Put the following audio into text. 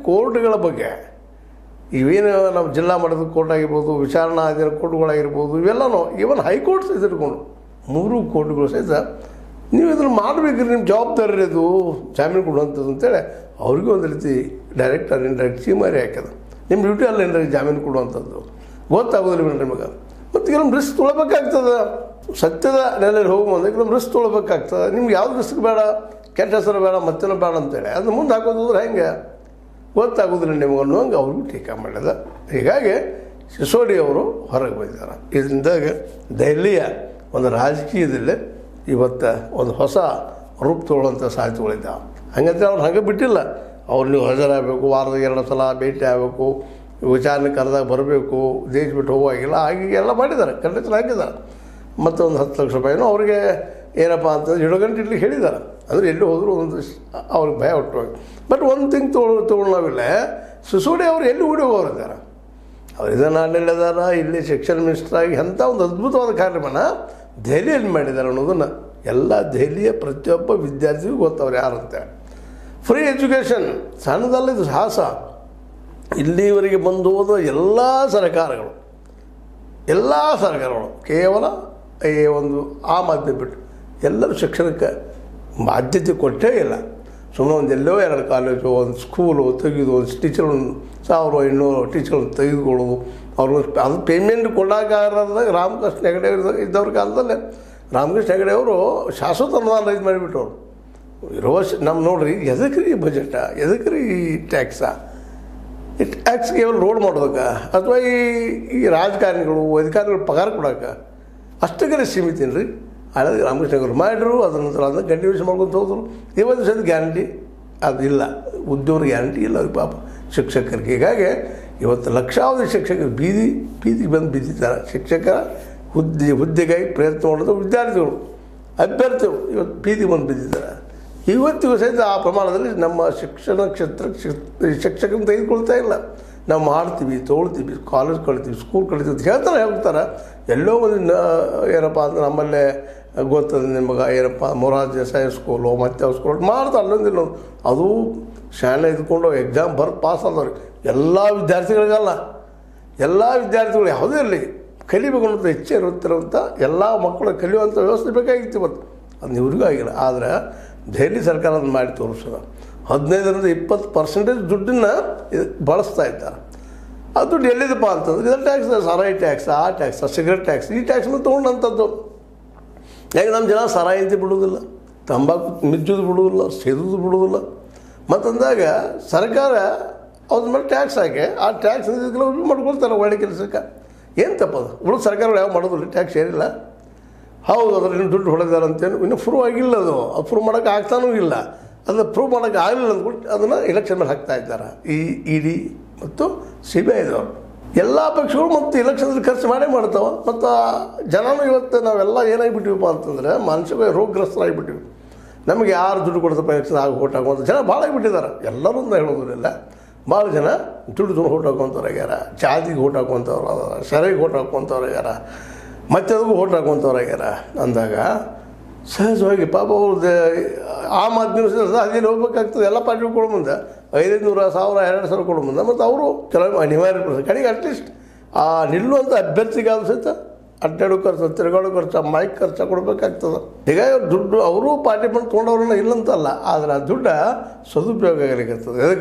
ಕೋರ್ಟ್ಗಳ ಬಗ್ಗೆ ಇವೇನು ನಮ್ಮ ಜಿಲ್ಲಾ ಮಟ್ಟದ ಕೋರ್ಟ್ ಆಗಿರ್ಬೋದು ವಿಚಾರಣಾ ಅಧೀನ ಕೋರ್ಟ್ಗಳಾಗಿರ್ಬೋದು ಇವೆಲ್ಲನೂ ಈವನ್ ಹೈಕೋರ್ಟ್ ಸಹಿತ ಇಟ್ಕೊಂಡು ಮೂರು ಕೋರ್ಟ್ಗಳು ಸಹಿತ ನೀವು ಇದನ್ನು ಮಾಡಬೇಕ್ರಿ ನಿಮ್ಮ ಜವಾಬ್ದಾರಿ ಇದು ಜಾಮೀನು ಕೊಡುವಂಥದ್ದು ಅಂತೇಳಿ ಅವ್ರಿಗೂ ಒಂದು ರೀತಿ ಡೈರೆಕ್ಟ್ ಆರ್ ಇಂಡೈರೆಕ್ಟ್ ಚೀಮಾರಿ ಹಾಕ್ಯದ ನಿಮ್ಮ ಡ್ಯೂಟಿ ಅಲ್ಲ ಏನ್ರಿ ಜಾಮೀನು ಕೊಡುವಂಥದ್ದು ಗೊತ್ತಾಗೋದಿಲ್ಲ ನಿಮಗೆ ಮತ್ತು ಕೆಲವೊಂದು ರಿಸ್ಕ್ ತೊಗೊಳ್ಬೇಕಾಗ್ತದೆ ಸತ್ಯದ ನೆಲೆಯಲ್ಲಿ ಹೋಗೋ ಮುಂದೆ ಕೆಲವೊಂದು ರಿಸ್ಕ್ ತೊಗೊಳ್ಬೇಕಾಗ್ತದೆ ನಿಮ್ಗೆ ಯಾವ್ದು ರಿಸ್ಕ್ ಬೇಡ ಕೆಟ್ಟ ಹೆಸರು ಬೇಡ ಮತ್ತೇನೋ ಬೇಡ ಅಂತೇಳಿ ಅದನ್ನ ಮುಂದೆ ಹಾಕೋದ್ರೆ ಹೆಂಗೆ ಗೊತ್ತಾಗೋದಿಲ್ಲ ನಿಮಗೆ ಅನ್ನೋಂಗೆ ಅವ್ರಿಗೂ ಟೀಕಾ ಮಾಡಿದ ಹೀಗಾಗಿ ಸಿಸೋಡಿ ಅವರು ಹೊರಗೆ ಬಂದಿದ್ದಾರೆ ಇದರಿಂದಾಗಿ ದೆಹಲಿಯ ಒಂದು ರಾಜಕೀಯದಲ್ಲಿ ಇವತ್ತು ಒಂದು ಹೊಸ ರೂಪ ತೊಗೊಳ್ಳೋಂಥ ಸಾಧ್ಯತೆಗಳಿದ್ದಾವೆ ಹಂಗಂತ ಅವ್ರು ಹಾಗೆ ಬಿಟ್ಟಿಲ್ಲ ಅವ್ರು ನೀವು ಹಾಜರಾಗಬೇಕು ವಾರದಾಗ ಎರಡು ಸಲ ಭೇಟಿ ಆಗಬೇಕು ವಿಚಾರಣೆ ಕರೆದಾಗ ಬರಬೇಕು ದೇಶ ಬಿಟ್ಟು ಹೋಗುವಾಗಿಲ್ಲ ಹಾಗೆ ಎಲ್ಲ ಮಾಡಿದ್ದಾರೆ ಖಂಡಿತ ಹಾಕಿದ್ದಾರೆ ಮತ್ತೊಂದು ಹತ್ತು ಲಕ್ಷ ರೂಪಾಯಿನೂ ಅವ್ರಿಗೆ ಏನಪ್ಪ ಅಂತಂದ್ರೆ ಏಳು ಗಂಟೆ ಇಡ್ಲಿಕ್ಕೆ ಹೇಳಿದ್ದಾರೆ ಅಂದರೆ ಎಲ್ಲಿ ಹೋದರೂ ಒಂದು ಸ್- ಅವ್ರಿಗೆ ಭಯ ಹುಟ್ಟುವಾಗ ಬಟ್ ಒಂದು ತಿಂಗ್ ತೊಗೊಳ್ ತೊಗೊಳ್ಳೋವಿಲ್ಲ ಸಿಸೋಡಿ ಅವ್ರು ಎಲ್ಲಿ ಹುಡಿ ಹೋಗಿದ್ದಾರೆ ಅವ್ರು ಇದನ್ನಾಡಲ್ಲಿ ಅದಾರ ಇಲ್ಲಿ ಶಿಕ್ಷಣ ಮಿನಿಸ್ಟರ್ ಆಗಿ ಅಂಥ ಒಂದು ಅದ್ಭುತವಾದ ಕಾರ್ಯಕ್ರಮನ ದೆಹಲಿಯಲ್ಲಿ ಮಾಡಿದ್ದಾರೆ ಅನ್ನೋದನ್ನು ಎಲ್ಲ ದೆಹಲಿಯ ಪ್ರತಿಯೊಬ್ಬ ವಿದ್ಯಾರ್ಥಿಗೂ ಗೊತ್ತವ್ರು ಯಾರು ಅಂತೇಳಿ ಫ್ರೀ ಎಜುಕೇಷನ್ ಸಣ್ಣದಲ್ಲ ಇದು ಸಾಹಸ ಇಲ್ಲಿವರೆಗೆ ಬಂದು ಹೋದ ಎಲ್ಲ ಸರ್ಕಾರಗಳು ಎಲ್ಲ ಸರ್ಕಾರಗಳು ಕೇವಲ ಈ ಒಂದು ಆಮ್ ಆದ್ಮಿ ಬಿಟ್ಟು ಎಲ್ಲರೂ ಶಿಕ್ಷಣಕ್ಕೆ ಆದ್ಯತೆ ಕೊಟ್ಟೇ ಇಲ್ಲ ಸುಮ್ಮನೆ ಒಂದು ಎಲ್ಲೋ ಎರಡು ಕಾಲೇಜು ಒಂದು ಸ್ಕೂಲು ತೆಗೆದು ಒಂದು ಟೀಚರ್ಗಳನ್ನು ಸಾವಿರ ಇನ್ನೂರು ಟೀಚರ್ಗಳನ್ನು ತೆಗೆದುಕೊಳ್ಳೋದು ಅವ್ರಿಗೆ ಅದು ಪೇಮೆಂಟ್ ಕೊಡೋಕ್ಕಾಗದಾಗ ರಾಮಕೃಷ್ಣ ಹೆಗಡೆ ಇದ್ದ- ಇದ್ದವ್ರ ಕಾಲದಲ್ಲೇ ರಾಮಕೃಷ್ಣ ಹೆಗಡೆ ಅವರು ಶಾಶ್ವತ ಅನುದಾನ ಇದು ಮಾಡಿಬಿಟ್ಟವ್ರು ಇರೋ ನಮ್ಮ ನೋಡ್ರಿ ಎದಕ್ಕೆ ರೀ ಬಜೆಟ ಎದಕ್ಕೆ ರೀ ಟ್ಯಾಕ್ಸಾ ಈ ಟ್ಯಾಕ್ಸ್ ಕೇವಲ ರೋಡ್ ಮಾಡೋದಕ್ಕೆ ಅಥವಾ ಈ ಈ ರಾಜಕಾರಣಿಗಳು ಅಧಿಕಾರಿಗಳು ಪಗಾರ ಕೊಡೋಕೆ ಅಷ್ಟಕ್ಕೆ ಸೀಮಿತ ರೀ ಹಳದಿ ರಾಮಕೃಷ್ಣ ಅವರು ಮಾಡಿದ್ರು ಅದರ ನಂತರ ಅದನ್ನ ಕಂಟಿನ್ಯೂಸ್ ಮಾಡ್ಕೊತ ಹೋದ್ರು ಇವತ್ತು ಸಹಿತ ಗ್ಯಾರಂಟಿ ಅದಿಲ್ಲ ಉದ್ಯೋಗ ಗ್ಯಾರಂಟಿ ಇಲ್ಲ ಅವ್ರಿಗೆ ಪಾಪ ಶಿಕ್ಷಕರಿಗೆ ಹೀಗಾಗಿ ಇವತ್ತು ಲಕ್ಷಾವಧಿ ಶಿಕ್ಷಕರು ಬೀದಿ ಬೀದಿಗೆ ಬಂದು ಬಿದ್ದಿದ್ದಾರೆ ಶಿಕ್ಷಕರ ಹುದ್ದೆ ಹುದ್ದೆಗಾಗಿ ಪ್ರಯತ್ನ ಮಾಡೋದು ವಿದ್ಯಾರ್ಥಿಗಳು ಅಭ್ಯರ್ಥಿಗಳು ಇವತ್ತು ಬೀದಿಗೆ ಬಂದು ಬಿದ್ದಿದ್ದಾರೆ ಇವತ್ತಿಗೂ ಸಹಿತ ಆ ಪ್ರಮಾಣದಲ್ಲಿ ನಮ್ಮ ಶಿಕ್ಷಣ ಕ್ಷೇತ್ರ ಶಿಕ್ಷಕರನ್ನ ತೆಗೆದುಕೊಳ್ತಾ ಇಲ್ಲ ನಾವು ಮಾಡ್ತೀವಿ ತೊಗೊಳ್ತೀವಿ ಕಾಲೇಜ್ ಕಳಿತೀವಿ ಸ್ಕೂಲ್ ಕಳಿತೀವಿ ಅಂತ ಹೇಳ್ತಾರೆ ಹೇಳ್ತಾರೆ ಎಲ್ಲೋ ಒಂದು ನ- ಏನಪ್ಪ ಅಂದ್ರೆ ನಮ್ಮಲ್ಲೇ ಗೊತ್ತದ ನಿಮಗೆ ಏನಪ್ಪ ಮೊರಾರ್ಜಿ ದೇಸಾಯಿ ಸ್ಕೂಲು ಮತ್ತೆ ಅವ್ರ ಸ್ಕೂಲ್ ಮಾಡ್ತಾರೆ ಅಲ್ಲೊಂದು ಇಲ್ಲೊಂದು ಅದು ಶಾಲೆ ಇದ್ಕೊಂಡು ಎಕ್ಸಾಮ್ ಬರ್ದು ಪಾಸ್ ಆದವ್ರು ಎಲ್ಲ ವಿದ್ಯಾರ್ಥಿಗಳಿಗಲ್ಲ ಎಲ್ಲ ವಿದ್ಯಾರ್ಥಿಗಳು ಯಾವುದೇ ಇರಲಿ ಕಲಿಬೇಕು ಅನ್ನೋದು ಹೆಚ್ಚು ಇರುತ್ತಿರುವಂಥ ಎಲ್ಲ ಮಕ್ಕಳು ಕಲಿಯುವಂಥ ವ್ಯವಸ್ಥೆ ಬೇಕಾಗಿತ್ತು ಇವತ್ತು ಅದು ಇವ್ರಿಗೂ ಆಗಿಲ್ಲ ಆದರೆ ದೆಹಲಿ ಸರ್ಕಾರ ಅದನ್ನು ಮಾಡಿ ತೋರಿಸೋದು ಹದಿನೈದರಿಂದ ಇಪ್ಪತ್ತು ಪರ್ಸೆಂಟೇಜ್ ದುಡ್ಡನ್ನು ಇದು ಬಳಸ್ತಾ ಇದ್ದಾರೆ ಆ ದುಡ್ಡು ಎಲ್ಲಿದಪ್ಪ ಅಂತಂದ್ರೆ ಇದರ ಟ್ಯಾಕ್ಸ್ ಸಾರಾಯಿ ಟ್ಯಾಕ್ಸ್ ಆ ಟ್ಯಾಕ್ಸ್ ಸಿಗರೆಟ್ ಟ್ಯಾಕ್ಸ್ ಈ ಟ್ಯಾಕ್ಸ್ನ ತೊಗೊಂಡಂಥದ್ದು ಯಾಕೆ ನಮ್ಮ ಜನ ಸಾರಾಯಿ ಅಂತ ಬಿಡೋದಿಲ್ಲ ತಂಬಾಕು ಮಿಜ್ಜೋದು ಬಿಡೋದಿಲ್ಲ ಸೇದೋದು ಬಿಡೋದಿಲ್ಲ ಮತ್ತಂದಾಗ ಸರ್ಕಾರ ಅದ್ರ ಮೇಲೆ ಟ್ಯಾಕ್ಸ್ ಹಾಕಿ ಆ ಟ್ಯಾಕ್ಸ್ ಉಪಯೋಗ ಮಾಡ್ಕೊಳ್ತಾರೆ ಒಳ್ಳೆ ಕೆಲಸಕ್ಕೆ ಏನು ತಪ್ಪದು ಉಳಿದ ಸರ್ಕಾರಗಳು ಯಾವ ಮಾಡೋದಿಲ್ಲ ಟ್ಯಾಕ್ಸ್ ಏನಿಲ್ಲ ಹೌದು ಅದ್ರ ಇನ್ನು ದುಡ್ಡು ಹೊಡೆದಾರೆ ಅಂತೇನು ಇನ್ನೂ ಪ್ರೂವ್ ಆಗಿಲ್ಲ ಅದು ಅದು ಪ್ರೂವ್ ಮಾಡೋಕ್ಕೆ ಆಗ್ತಾನೂ ಇಲ್ಲ ಅದು ಪ್ರೂವ್ ಮಾಡೋಕ್ಕೆ ಆಗಲಿಲ್ಲ ಅಂದ್ಬಿಟ್ಟು ಅದನ್ನು ಎಲೆಕ್ಷನ್ ಮೇಲೆ ಹಾಕ್ತಾ ಇದ್ದಾರೆ ಈ ಇ ಡಿ ಮತ್ತು ಸಿ ಬಿ ಐದವರು ಎಲ್ಲ ಪಕ್ಷಗಳು ಮತ್ತು ಎಲೆಕ್ಷನ್ದಲ್ಲಿ ಖರ್ಚು ಮಾಡೇ ಮಾಡ್ತಾವೆ ಮತ್ತು ಜನನೂ ಇವತ್ತು ನಾವೆಲ್ಲ ಏನಾಗಿಬಿಟ್ಟಿವಪ್ಪ ಅಂತಂದರೆ ಮಾನಸಿಕ ರೋಗಗ್ರಸ್ತರಾಗಿಬಿಟ್ಟಿವಿ ನಮಗೆ ಯಾರು ದುಡ್ಡು ಕೊಡ್ತಪ್ಪ ಎಲೆಕ್ಷನ್ ಆಗಿ ಓಟ್ ಹಾಕುವಂಥ ಜನ ಭಾಳ ಆಗಿಬಿಟ್ಟಿದ್ದಾರೆ ಎಲ್ಲರೂ ಅಂತ ಹೇಳೋದಿಲ್ಲ ಭಾಳ ಜನ ದುಡ್ಡು ದುಡ್ಡು ಓಟ್ ಹಾಕುವಂಥವ್ರು ಆಗ್ಯಾರ ಜಾತಿಗೆ ಓಟ್ ಹಾಕುವಂಥವ್ರು ಅದಾರ ಸೆರೆಗೆ ಓಟ್ ಹಾಕುವಂಥವ್ರು ಆಗ್ಯಾರ ಮತ್ತೆ ಅದಕ್ಕೂ ಓಟ್ ಹಾಕುವಂಥವ್ರು ಆಗ್ಯಾರ ಅಂದಾಗ ಸಹಜವಾಗಿ ಪಾಪ ಅವ್ರದ್ದು ಆಮ್ ಆದ್ಮಿ ಅದೇನು ಹೋಗ್ಬೇಕಾಗ್ತದೆ ಎಲ್ಲ ಪಾರ್ಟಿಗಳು ಕೊಡೋ ಮುಂದೆ ಐದೈದು ನೂರ ಸಾವಿರ ಎರಡು ಸಾವಿರ ಕೊಡೋ ಮುಂದೆ ಮತ್ತು ಅವರು ಕೆಲವೊಮ್ಮೆ ಅನಿವಾರ್ಯ ಪಡಿಸ್ತಾರೆ ಕಡೆಗೆ ಅಟ್ಲೀಸ್ಟ್ ಆ ನಿಲ್ಲುವಂಥ ಅಭ್ಯರ್ಥಿಗಾದ ಸಹಿತ ಅಡ್ಡಾಡೋ ಖರ್ಚು ತಿರುಗಾಡೋ ಖರ್ಚು ಮೈಕ್ ಖರ್ಚು ಕೊಡಬೇಕಾಗ್ತದೆ ಹೀಗಾಗಿ ಅವ್ರು ದುಡ್ಡು ಅವರು ಪಾರ್ಟಿ ಬಂದು ತೊಗೊಂಡವ್ರನ್ನ ಇಲ್ಲಂತಲ್ಲ ಆದರೆ ಆ ದುಡ್ಡು ಸದುಪಯೋಗ ಆಗಲಿಕ್ಕೆ